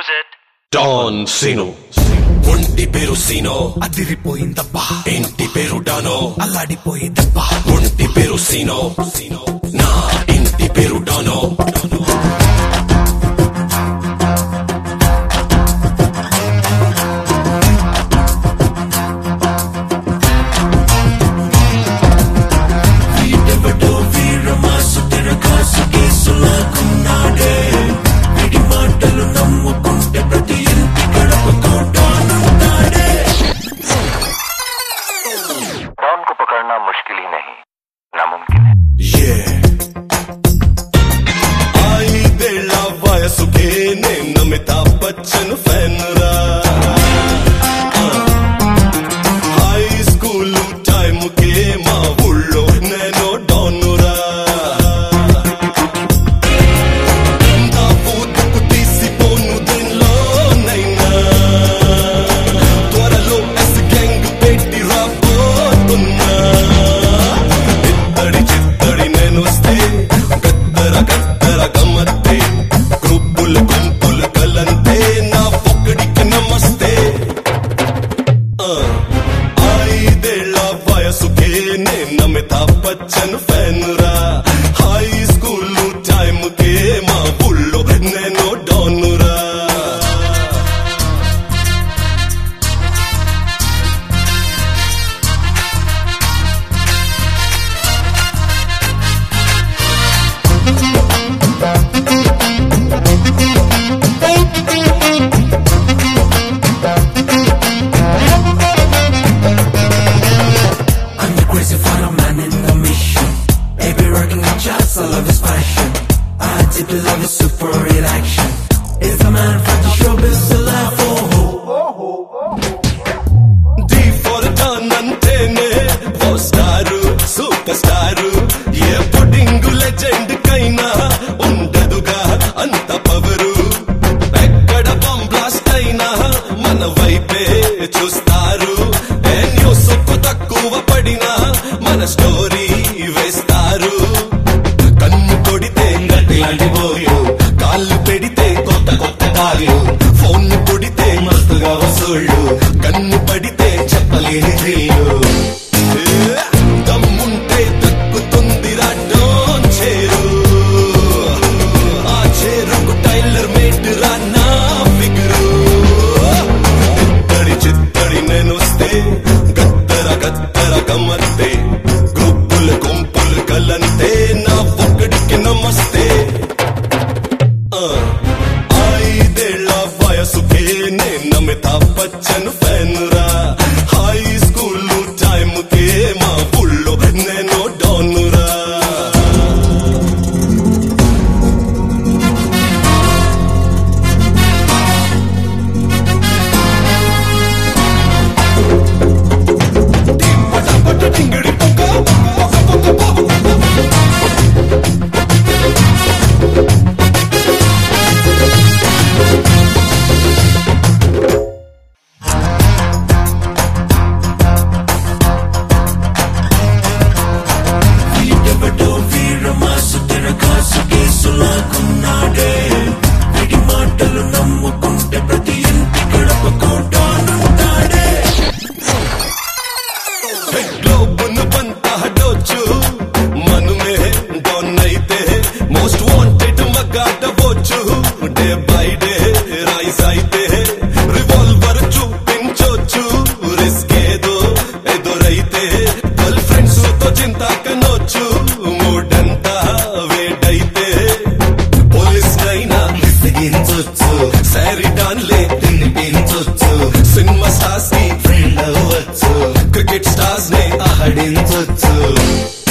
Who's it? Don scene ఒంటి పేరు Sino అదిరిపోయిందబ్బా ఇంటి పేరు డానో అల్లాడిపోయిందబ్బా ఒంటి పేరు సీనో సీనో నా ఇంటి పేరు డానో వీడెవడో వీరమాసు తిరగాసు కేసులాగున్నాడే విడి మాటలు నమ్ముకుంటే ప్రతి ఇంటి గడపతో డానుంటాడే डॉन को पकड़ना मुश्किल ही नहीं नामुमकिन है ఐదేళ్ల వయసుకే నేను అమితాబ్ బచ్చన్ ఫ్యాన్ రా హై స్కూల్ టైముకే మా ఊళ్ళో నేను డానురా నా పూతకు తీసిపోను దీనిలోనైనా త్వరలో ఎస్ గ్యాంగ్ పెట్టి రాబోతున్నా ఇత్తడి చిత్తడి నేను వస్తే గద్దర గద్దర గమ్మత్తే గ్రూపులు గుంపులు కలంతే నా పొక్కడికి నమస్తే ఆ, ఐదేళ్ల వయసుకే నేను అమితాబ్ బచ్చన్ ఫ్యాన్ రా హై స్కూల్ టైముకే మా ఊళ్ళో నేను డానురా I'm the crazy final man in the mission. Every working on just, I love his passion. I deeply love his super reaction. Is the man from the showbiz alive? Oh, D for Don అంటేనే ఓ star super star ఏ pudding legend కైనా ఉండదుగా అంత power ఎక్కడ bomb blast అయినా మన వైపే చూస్తారు ఏ న్యూస్ తక్కువ పడినా మన స్టోరీ వేస్తారు కన్ను కొడితే గట్టిలాంటి బోయు కాళ్ళు పెడితే కొత్త కొత్త కాళ్ళు ఫోన్ కొడితే మస్తుగా వసూళ్ళు కన్ను పడితే చెప్పలేని థ్రిల్లు దమ్ముంటే దక్కుతుంది రాడ్డోన్ చేరు ఆ చేరుకు టైలర్ మేట్ రా నా ఫిగరు చిత్తడి చిత్తడి నేను వస్తే గద్దర గద్దర గమ్మత్తే గ్రూపులు గుంపులు కలంతే నా ఒక్కడికి నమస్తే ఆ, ఐదేళ్ల వయసుకే నేను అమితాబ్ బచ్చన్ ఫ్యాన్ రా హై స్కూల్ టైముకే మా ఊళ్ళో నేను డానురా టింగిడి పొక్క పొక్క పొక్క పొక్క వీడెవడో వీరమాసు తిరగాసు కేసులాగున్నాడే విడి మాటలు నమ్ముకుంటే ప్రతి ఇంటి గడపతో డానుంటాడే గ్లోబును పంత హడోచ్చు మనుమే డౌన్ అయితే మోస్ట్ వాంటెడ్ మగాడవచ్చు డే బై డే రైస్ అయితే రివాల్వర్ చూపించొచ్చు రిస్క్ ఏదో ఎదురైతే గర్ల్ ఫ్రెండ్స్ తో చింత కనొచ్చు మూడంతా వేడైతే పోలీస్ నైనా విసిగించొచ్చు సారీ డాన్లే తినిపించొచ్చు సినిమా స్టార్స్ కి ఫ్రెండ్ అవ్వచ్చు క్రికెట్ స్టార్స్ నే ఆడించొచ్చు